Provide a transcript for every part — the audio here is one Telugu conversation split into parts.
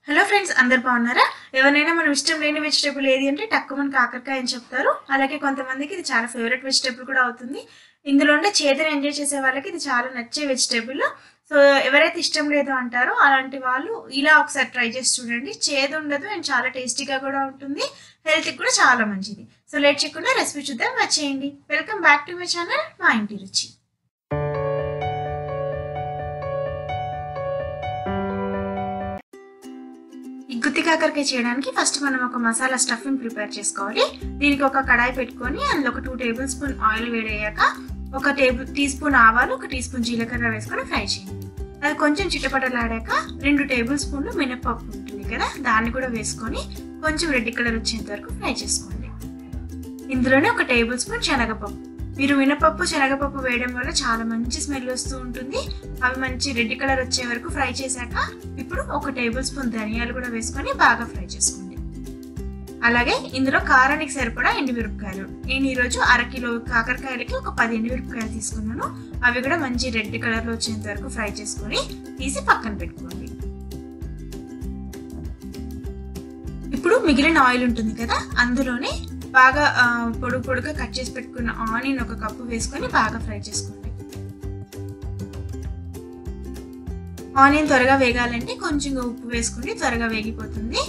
హలో ఫ్రెండ్స్ అందరు బాగున్నారా ఎవరైనా మనం ఇష్టం లేని వెజిటేబుల్ ఏది అంటే టక్కుమని కాకరకాయ అని చెప్తారు అలాగే కొంతమందికి ఇది చాలా ఫేవరెట్ వెజిటేబుల్ కూడా అవుతుంది ఇందులో ఉండే చేదుని ఎంజాయ్ చేసే వాళ్ళకి ఇది చాలా నచ్చే వెజిటేబుల్ సో ఎవరైతే ఇష్టం లేదు అంటారో అలాంటి వాళ్ళు ఇలా ఒకసారి ట్రై చేసి చూడండి చేదు ఉండదు అండ్ చాలా టేస్టీగా కూడా ఉంటుంది హెల్త్కి కూడా చాలా మంచిది సో లేట్ చేయకుండా రెసిపీ చూద్దాం వచ్చేయండి welcome back to my channel మా ఇంటి రుచి ఈ గుత్తి కాకరకాయ చేయడానికి ఫస్ట్ మనం ఒక మసాలా స్టఫింగ్ ప్రిపేర్ చేసుకోవాలి దీనికి ఒక కడాయి పెట్టుకొని అందులో ఒక టూ టేబుల్ స్పూన్ ఆయిల్ వేడయ్యాక ఒక టేబుల్ టీ స్పూన్ ఆవాలు ఒక టీ స్పూన్ జీలకర్ర వేసుకొని ఫ్రై చేయండి అది కొంచెం చిటపటలాడాక రెండు టేబుల్ స్పూన్లు మినపప్పు ఉంటుంది కదా దాన్ని కూడా వేసుకొని కొంచెం రెడ్ కలర్ వచ్చేంత వరకు ఫ్రై చేసుకోండి ఇందులోనే ఒక టేబుల్ స్పూన్ శనగపప్పు మీరు మినపప్పు శనగపప్పు వేయడం వల్ల చాలా మంచి స్మెల్ వస్తూ ఉంటుంది అవి మంచి రెడ్ కలర్ వచ్చే వరకు ఫ్రై చేశాక ఇప్పుడు ఒక టేబుల్ స్పూన్ ధనియాలు కూడా వేసుకొని బాగా ఫ్రై చేసుకోండి అలాగే ఇందులో కారానికి సరిపడా ఎండుమిరపకాయలు నేను ఈరోజు అర కిలో కాకరకాయలకి ఒక పది ఎండుమిరపకాయలు తీసుకున్నాను అవి కూడా మంచి రెడ్ కలర్లో వచ్చేంత వరకు ఫ్రై చేసుకొని తీసి పక్కన పెట్టుకోండి ఇప్పుడు మిగిలిన ఆయిల్ ఉంటుంది కదా అందులోనే బాగా పొడుగు పొడుగా కట్ చేసి పెట్టుకున్న ఆనియన్ ఒక కప్పు వేసుకొని బాగా ఫ్రై చేసుకోండి ఆనియన్ త్వరగా వేగాలంటే కొంచెం ఉప్పు వేసుకుంటే త్వరగా వేగిపోతుంది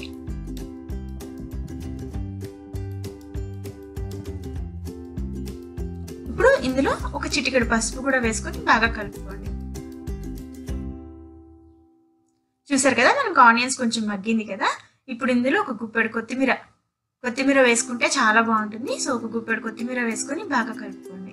ఇప్పుడు ఇందులో ఒక చిటికెడు పసుపు కూడా వేసుకొని బాగా కలుపుకోండి చూసారు కదా మనకు ఆనియన్స్ కొంచెం మగ్గింది కదా ఇప్పుడు ఇందులో ఒక గుప్పెడు కొత్తిమీర కొత్తిమీర వేసుకుంటే చాలా బాగుంటుంది సో ఒక గుప్పెడు కొత్తిమీర వేసుకొని బాగా కలుపుకోండి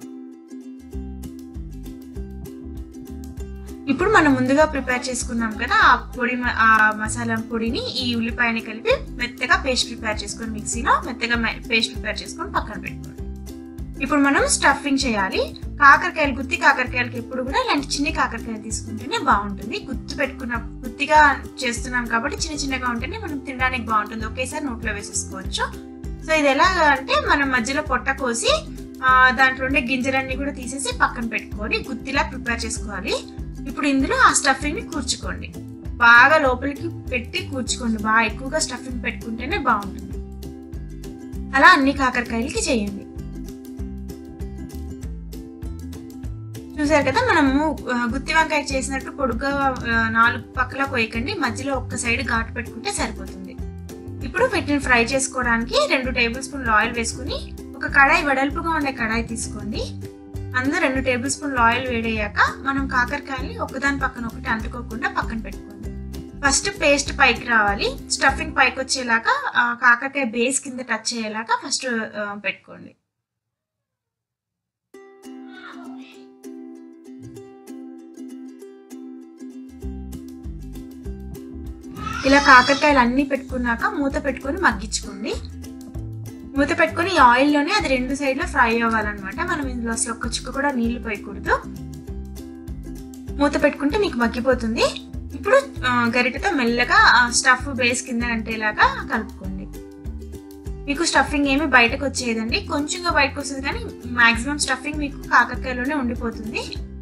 ఇప్పుడు మనం ముందుగా ప్రిపేర్ చేసుకున్నాం కదా ఆ పొడి ఆ మసాలా పొడిని ఈ ఉల్లిపాయని కలిపి మెత్తగా పేస్ట్ ప్రిపేర్ చేసుకొని మిక్సీలో మెత్తగా పేస్ట్ ప్రిపేర్ చేసుకొని పక్కన పెట్టుకోండి ఇప్పుడు మనం స్టఫింగ్ చేయాలి కాకరకాయలు గుత్తి కాకరకాయలకి ఎప్పుడు కూడా ఇలాంటి చిన్న కాకరకాయలు తీసుకుంటేనే బాగుంటుంది గుత్తి పెట్టుకున్న గుత్తిగా చేస్తున్నాం కాబట్టి చిన్న చిన్నగా ఉంటేనే మనం తినడానికి బాగుంటుంది ఒకేసారి నోట్లో వేసేసుకోవచ్చు సో ఇది ఎలా అంటే మనం మధ్యలో పొట్ట కోసి దాంట్లో ఉండే గింజలన్నీ కూడా తీసేసి పక్కన పెట్టుకొని గుత్తిలా ప్రిపేర్ చేసుకోవాలి ఇప్పుడు ఇందులో ఆ స్టఫింగ్ని కూర్చుకోండి బాగా లోపలికి పెట్టి కూర్చుకోండి బాగా ఎక్కువగా స్టఫింగ్ పెట్టుకుంటేనే బాగుంటుంది అలా అన్ని కాకరకాయలకి చేయండి చూసారు కదా మనము గుత్తి వంకాయ చేసినట్టు పొడుగ్గా నాలుగు పక్కల పోయకండి మధ్యలో ఒక్క సైడ్ ఘాటు పెట్టుకుంటే సరిపోతుంది ఇప్పుడు వీటిని ఫ్రై చేసుకోవడానికి రెండు టేబుల్ స్పూన్లు ఆయిల్ వేసుకుని ఒక కడాయి వెడల్పుగా ఉండే కడాయి తీసుకోండి అందులో రెండు టేబుల్ స్పూన్లు ఆయిల్ వేడయ్యాక మనం కాకరకాయని ఒకదాని పక్కన ఒకటి అంటుకోకుండా పక్కన పెట్టుకోండి ఫస్ట్ పేస్ట్ పైకి రావాలి స్టఫింగ్ పైకి వచ్చేలాగా కాకరకాయ బేస్ కింద టచ్ అయ్యేలాగా ఫస్ట్ పెట్టుకోండి ఇలా కాకరకాయలు అన్నీ పెట్టుకున్నాక మూత పెట్టుకొని మగ్గించుకోండి మూత పెట్టుకొని ఈ ఆయిల్లోనే అది రెండు సైడ్లో ఫ్రై అవ్వాలన్నమాట మనం ఇందులో అసలు ఒక్క చుక్క కూడా నీళ్లు పోయకూడదు మూత పెట్టుకుంటే మీకు మగ్గిపోతుంది ఇప్పుడు గరిటెతో మెల్లగా స్టఫ్ బేస్ కింద అంటేలాగా కలుపుకోండి మీకు స్టఫింగ్ ఏమి బయటకు వచ్చేదండి కొంచెంగా బయటకు వస్తుంది కానీ మాక్సిమం స్టఫింగ్ మీకు కాకరకాయలోనే ఉండిపోతుంది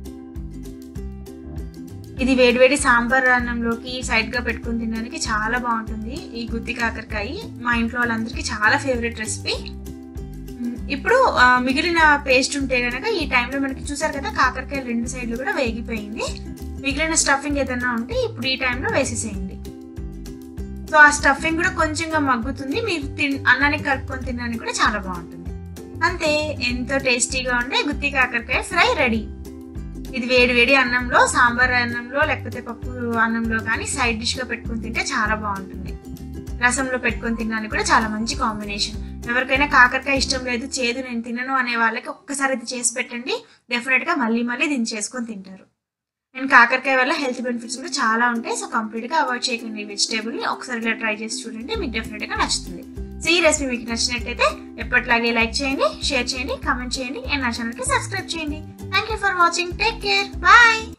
ఇది వేడివేడి సాంబార్ అన్నంలోకి సైడ్గా పెట్టుకుని తినడానికి చాలా బాగుంటుంది ఈ గుత్తి కాకరకాయ మా ఇంట్లో వాళ్ళందరికీ చాలా ఫేవరెట్ రెసిపీ ఇప్పుడు మిగిలిన పేస్ట్ ఉంటే కనుక ఈ టైంలో మనకి చూసారు కదా కాకరకాయలు రెండు సైడ్లు కూడా వేగిపోయింది మిగిలిన స్టఫింగ్ ఏదైనా ఉంటే ఇప్పుడు ఈ టైంలో వేసేసేయండి సో ఆ స్టఫింగ్ కూడా కొంచెంగా మగ్గుతుంది మీరు తిన్ అన్నానికి కలుపుకొని తినడానికి కూడా చాలా బాగుంటుంది అంతే ఎంతో టేస్టీగా ఉండే గుత్తి కాకరకాయ ఫ్రై రెడీ ఇది వేడి వేడి అన్నంలో సాంబార్ అన్నంలో లేకపోతే పప్పు అన్నంలో కానీ సైడ్ డిష్గా పెట్టుకుని తింటే చాలా బాగుంటుంది రసంలో పెట్టుకొని తినడానికి కూడా చాలా మంచి కాంబినేషన్ ఎవరికైనా కాకరకాయ ఇష్టం లేదు చేదు నేను తినను అనే వాళ్ళకి ఒక్కసారి ఇది చేసి పెట్టండి డెఫినెట్గా మళ్ళీ మళ్ళీ దీన్ని చేసుకొని తింటారు అండ్ కాకరకాయ వల్ల హెల్త్ బెనిఫిట్స్ కూడా చాలా ఉంటాయి సో కంప్లీట్గా అవాయిడ్ చేయకండి ఈ వెజిటేబుల్ని ఒకసారి ఇలా ట్రై చేసి చూడండి మీకు డెఫినెట్గా నచ్చుతుంది సో ఈ రెసిపీ మీకు నచ్చినట్టయితే ఎప్పటిలాగే లైక్ చేయండి షేర్ చేయండి కామెంట్ చేయండి అండ్ నా ఛానల్కి సబ్స్క్రైబ్ చేయండి thank you for watching take care bye